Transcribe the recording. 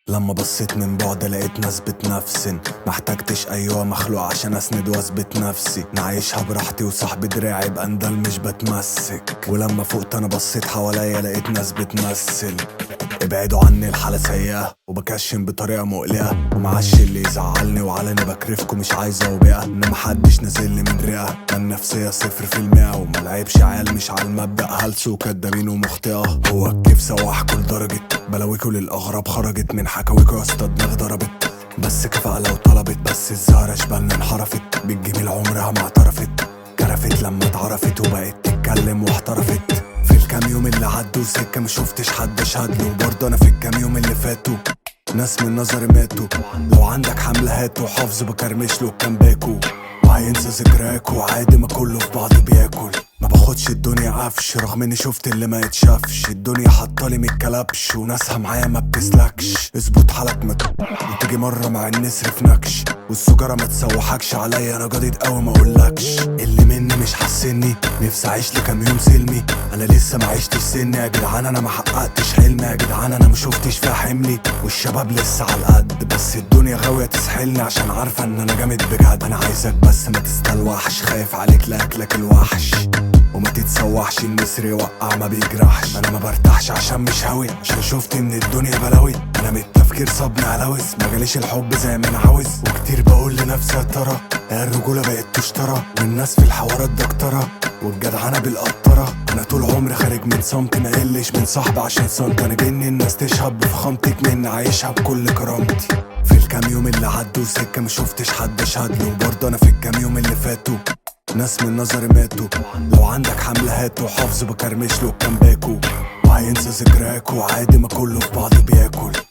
لما بصيت من بعد لقيت ناس بتنفسن محتاجتش ايوه مخلوق عشان اسند واثبت نفسي نعيشها براحتي وصاحبي دراعي بأندل مش بتمسك ولما فقت انا بصيت حواليا لقيت ناس بتمثل ابعدوا عني الحالة سيئة وبكشم بطريقة مقلقة ومعاش اللي يزعلني وعلني بكرفكم مش عايزة وبقى ان محدش نازل لي من رئة النفسية صفر في المئة وملعبش عيال مش على المبدأ هلس وكدابين ومخطئة هو الكيف سواح كل درجة بلاويكوا للأغراب خرجت من حكاويكوا يا اسطى دماغ ضربت بس كفاءة لو طلبت بس الزهرة شبالنا انحرفت بالجميل عمرها ما اعترفت كرفت لما اتعرفت وبقت تتكلم واحترفت في الكام يوم اللي عدوا سكة ما شفتش حد اشهد له وبرضه انا في الكام يوم اللي فاتوا ناس من نظري ماتوا لو عندك حملة هاتوا حافظ بكرمش له كان باكو وهينسى ذكرياك وعادي ما كله في بعض بياكل ما باخدش الدنيا عفش رغم اني شفت اللي ما يتشافش الدنيا حطالي متكلبش وناسها معايا ما بتسلكش اظبط حالك مت وتيجي مرة مع النسر في نكش والسجارة ما تسوحكش عليا انا جديد قوي ما اقولكش اللي مني مش حاسني نفسي اعيش لي كام يوم سلمي انا لسه ما عشتش سني يا جدعان انا ما حققتش حلمي يا جدعان انا ما شفتش فيها حملي والشباب لسه على القد بس الدنيا غاوية تسحلني عشان عارفة ان انا جامد بجد انا عايزك بس ما تستلوحش خايف عليك لاكلك الوحش وما تتسوحش النسر يوقع ما بيجرحش انا ما برتاحش عشان مش هاوي عشان شفت من الدنيا بلاوي انا من التفكير صابني علوز ما جاليش الحب زي ما انا عاوز وكتير بقول لنفسي يا ترى هي الرجوله بقت تشترى والناس في الحوارات دكتره والجدعنه بالقطره انا طول عمري خارج من صمت ما يقلش من صاحبي عشان صمت انا جني الناس تشهد بفخامتك مني عايشها بكل كرامتي في الكام يوم اللي عدوا سكه ما شفتش حد اشهد له وبرضه انا في الكام يوم اللي فاتوا ناس من نظري ماتوا لو عندك حملة هاتوا حافظ بكرمش له كان باكو وهينسى ذكرياك وعادي ما كله في بعض بياكل